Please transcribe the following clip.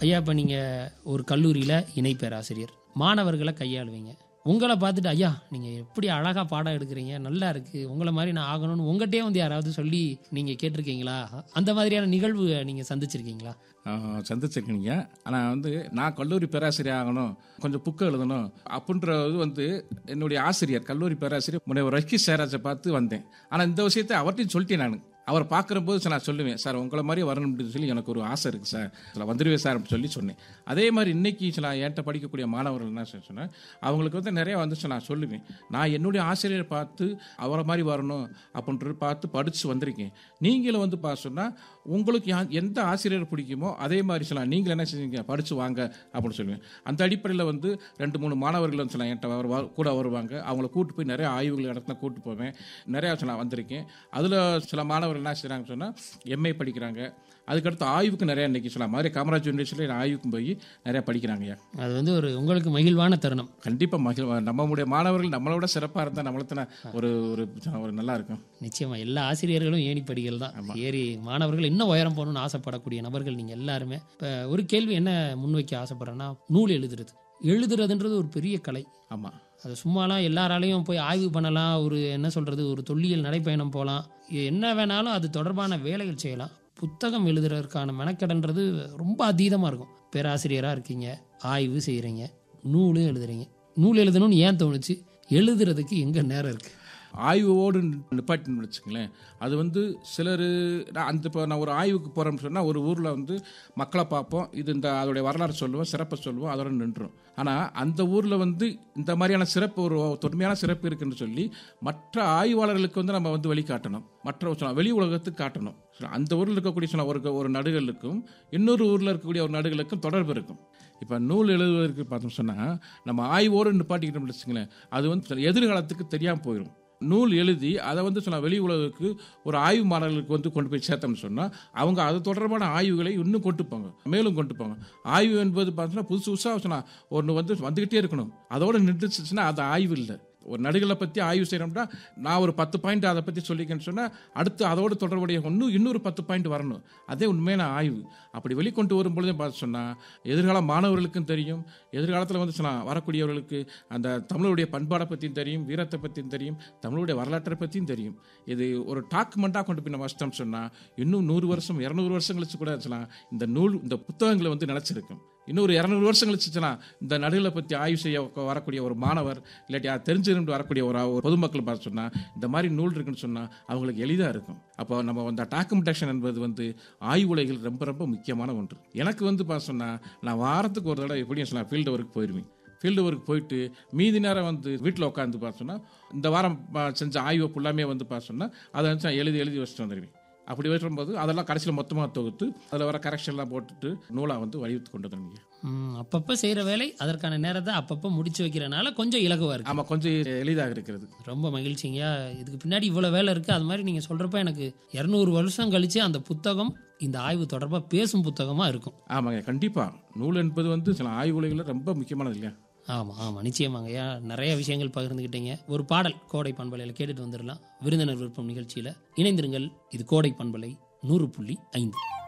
ஐயா இப்போ நீங்கள் ஒரு கல்லூரியில் இணை பேராசிரியர் மாணவர்களை கையாளுவீங்க உங்களை பார்த்துட்டு ஐயா நீங்கள் எப்படி அழகாக பாடம் எடுக்கிறீங்க நல்லா இருக்குது உங்களை மாதிரி நான் ஆகணும்னு உங்கள்கிட்டே வந்து யாராவது சொல்லி நீங்கள் கேட்டிருக்கீங்களா அந்த மாதிரியான நிகழ்வு நீங்கள் சந்திச்சிருக்கீங்களா ஆஹ் சந்திச்சிருக்கீங்க ஆனால் வந்து நான் கல்லூரி பேராசிரியர் ஆகணும் கொஞ்சம் புக்கு எழுதணும் அப்படின்றது வந்து என்னுடைய ஆசிரியர் கல்லூரி பேராசிரியர் முனைவர் ரக்கி சேராஜை பார்த்து வந்தேன் ஆனால் இந்த விஷயத்தை அவர்கிட்டையும் சொல்லிட்டேன் நான் அவர் பார்க்குற போது சார் நான் சொல்லுவேன் சார் உங்களை மாதிரி வரணும் அப்படின்னு சொல்லி எனக்கு ஒரு ஆசை இருக்குது சார் சில வந்துடுவேன் சார் அப்படின்னு சொல்லி சொன்னேன் அதே மாதிரி இன்னைக்கு சில என்கிட்ட படிக்கக்கூடிய மாணவர்கள் என்ன சார் சொன்னேன் அவங்களுக்கு வந்து நிறைய வந்து சார் நான் சொல்லுவேன் நான் என்னுடைய ஆசிரியரை பார்த்து அவரை மாதிரி வரணும் அப்படின்றது பார்த்து படித்து வந்திருக்கேன் நீங்களும் வந்து பார்த்து சொன்னால் உங்களுக்கு யா- எந்த ஆசிரியர் பிடிக்குமோ அதே மாதிரி சொல்லலாம் நீங்கள் என்ன செஞ்சீங்க படித்து வாங்க அப்படின்னு சொல்லுவேன் அந்த அடிப்படையில் வந்து ரெண்டு மூணு மாணவர்கள் வந்து சொல்லலாம் என்கிட்ட வருவா கூட வருவாங்க அவங்கள கூட்டு போய் நிறைய ஆய்வுகள் இடத்துல கூட்டு போவேன் நிறையா சொல்லலாம் வந்திருக்கேன் அதில் சில மாணவர்கள் என்ன செய்கிறாங்கன்னு சொன்னால் எம்ஏ படிக்கிறாங்க அதுக்கடுத்து ஆய்வுக்கு நிறையா இன்றைக்கி சொல்லலாம் மாதிரி காமராஜ் யூனிவர்சிட்டியில் ஆய்வுக்கும் போய் நிறையா படிக்கிறாங்கய்யா அது வந்து ஒரு உங்களுக்கு மகிழ்வான தருணம் கண்டிப்பாக மகிழ் நம்மளுடைய மாணவர்கள் நம்மளோட சிறப்பாக இருந்தால் நம்மளத்தான ஒரு ஒரு ஒரு நல்லா இருக்கும் நிச்சயமா எல்லா ஆசிரியர்களும் ஏணிப்படிகள் தான் ஏறி மாணவர்கள் இன்னும் உயரம் போகணும்னு ஆசைப்படக்கூடிய நபர்கள் நீங்கள் எல்லாருமே இப்போ ஒரு கேள்வி என்ன முன்வைக்க ஆசைப்படுறேன்னா நூல் எழுதுறது எழுதுறதுன்றது ஒரு பெரிய கலை ஆமாம் அது சும்மாலாம் எல்லாராலையும் போய் ஆய்வு பண்ணலாம் ஒரு என்ன சொல்கிறது ஒரு தொல்லியல் நடைப்பயணம் போகலாம் என்ன வேணாலும் அது தொடர்பான வேலைகள் செய்யலாம் புத்தகம் எழுதுறதுக்கான மெனக்கெடன்றது ரொம்ப அதீதமாக இருக்கும் பேராசிரியராக இருக்கீங்க ஆய்வு செய்கிறீங்க நூலும் எழுதுறீங்க நூல் எழுதணும்னு ஏன் தோணுச்சு எழுதுறதுக்கு எங்கே நேரம் இருக்குது ஆய்வோடு நிப்பாட்டின்னு வச்சுங்களேன் அது வந்து சிலர் நான் அந்த இப்போ நான் ஒரு ஆய்வுக்கு போகிறேன்னு சொன்னால் ஒரு ஊரில் வந்து மக்களை பார்ப்போம் இது இந்த அதோடைய வரலாறு சொல்லுவோம் சிறப்பை சொல்லுவோம் அதோட நின்றும் ஆனால் அந்த ஊரில் வந்து இந்த மாதிரியான சிறப்பு ஒரு தொன்மையான சிறப்பு இருக்குன்னு சொல்லி மற்ற ஆய்வாளர்களுக்கு வந்து நம்ம வந்து வெளிக்காட்டணும் மற்ற சொல்லலாம் வெளி உலகத்துக்கு காட்டணும் So, அந்த ஊரில் இருக்கக்கூடிய சொன்ன ஒரு ஒரு நடுகளுக்கும் இன்னொரு ஊரில் இருக்கக்கூடிய ஒரு நடுகளுக்கும் தொடர்பு இருக்கும் இப்போ நூல் எழுதுவதற்கு பார்த்தோம் சொன்னால் நம்ம ஆய்வோடு நிப்பாட்டிக்கிட்டோம்னு வச்சுங்களேன் அது வந்து சில எதிர்காலத்துக்கு தெரியாமல் போயிடும் நூல் எழுதி அதை வந்து சொன்ன வெளி உலகுக்கு ஒரு ஆய்வு மாணவர்களுக்கு வந்து கொண்டு போய் சேர்த்தோம்னு சொன்னால் அவங்க அது தொடர்பான ஆய்வுகளை இன்னும் கொண்டு போங்க மேலும் கொண்டு போங்க ஆய்வு என்பது பார்த்தோன்னா புதுசு புதுசாக சொன்னால் ஒன்று வந்து வந்துக்கிட்டே இருக்கணும் அதோடு நின்றுச்சுன்னா அது ஆய்வு இல்லை ஒரு நடுகளை பற்றி ஆய்வு செய்கிறோம்னா நான் ஒரு பத்து பாயிண்ட் அதை பற்றி சொல்லிக்கன்னு சொன்னால் அடுத்து அதோடு தொடர்புடைய இன்னும் இன்னொரு பத்து பாயிண்ட் வரணும் அதே உண்மையான ஆய்வு அப்படி வெளிக்கொண்டு வரும்பொழுதே பார்த்து சொன்னால் எதிர்கால மாணவர்களுக்கும் தெரியும் எதிர்காலத்தில் வந்து சொன்னால் வரக்கூடியவர்களுக்கு அந்த தமிழுடைய பண்பாடை பற்றியும் தெரியும் வீரத்தை பற்றியும் தெரியும் தமிழுடைய வரலாற்றை பற்றியும் தெரியும் இது ஒரு டாக்குமெண்ட்டாக கொண்டு போய் நம்ம வச்சிட்டோம் சொன்னால் இன்னும் நூறு வருஷம் இரநூறு வருஷம் கழிச்சு கூட சொல்லலாம் இந்த நூல் இந்த புத்தகங்களை வந்து நினச்சிருக்கும் இன்னொரு இரநூறு வருஷம் கழிச்சுச்சுன்னா இந்த நடுகளை பற்றி ஆய்வு செய்ய வரக்கூடிய ஒரு மாணவர் இல்லாட்டி அது தெரிஞ்சிருந்து வரக்கூடிய ஒரு ஒரு பொதுமக்கள் பார்த்து சொன்னால் இந்த மாதிரி நூல் இருக்குன்னு சொன்னால் அவங்களுக்கு எளிதாக இருக்கும் அப்போ நம்ம அந்த டாக்குமெண்டேஷன் என்பது வந்து ஆய்வுலைகள் ரொம்ப ரொம்ப முக்கியமான ஒன்று எனக்கு வந்து பார்த்து சொன்னால் நான் வாரத்துக்கு ஒரு தடவை எப்படியும் சொன்னால் ஃபீல்டு ஒர்க் போயிடுவேன் ஃபீல்டு ஒர்க் போயிட்டு மீதி நேரம் வந்து வீட்டில் உட்காந்து பார்த்தோன்னா இந்த வாரம் ப- செஞ்ச ஆய்வு ஃபுல்லாமே வந்து பார்த்தோன்னா அதை வந்து நான் எழுதி எழுதி வச்சுட்டு வந்துடுவேன் அப்படி வரும்போது அதெல்லாம் கடைசியில் மொத்தமாக தொகுத்து அதில் வர கரெக்ஷன்லாம் போட்டுட்டு நூலாக வந்து வடிவத்து கொண்டு வந்துடுங்க ம், அப்பப்போ செய்கிற வேலை அதற்கான நேரத்தை அப்பப்போ முடிச்சு வைக்கிறனால கொஞ்சம் இலகுவாக இருக்கு ஆமாம் கொஞ்சம் எளிதாக இருக்கிறது ரொம்ப மகிழ்ச்சிங்க இதுக்கு பின்னாடி இவ்வளோ வேலை இருக்குது அது மாதிரி நீங்கள் சொல்கிறப்ப எனக்கு இரநூறு வருஷம் கழிச்சு அந்த புத்தகம் இந்த ஆய்வு தொடர்பாக பேசும் புத்தகமாக இருக்கும் ஆமாங்க கண்டிப்பாக நூல் என்பது வந்து சில ஆய்வுலைகளில் ரொம்ப முக்கியமானது இல்லையா ஆமாம் ஆமாம் நிச்சயமாங்க ஐயா நிறைய விஷயங்கள் பகிர்ந்துக்கிட்டீங்க ஒரு பாடல் கோடை பண்பலையில் கேட்டுட்டு வந்துடலாம் விருந்தினர் விருப்பம் நிகழ்ச்சியில் இணைந்திருங்கள் இது கோடை பண்பலை நூறு புள்ளி ஐந்து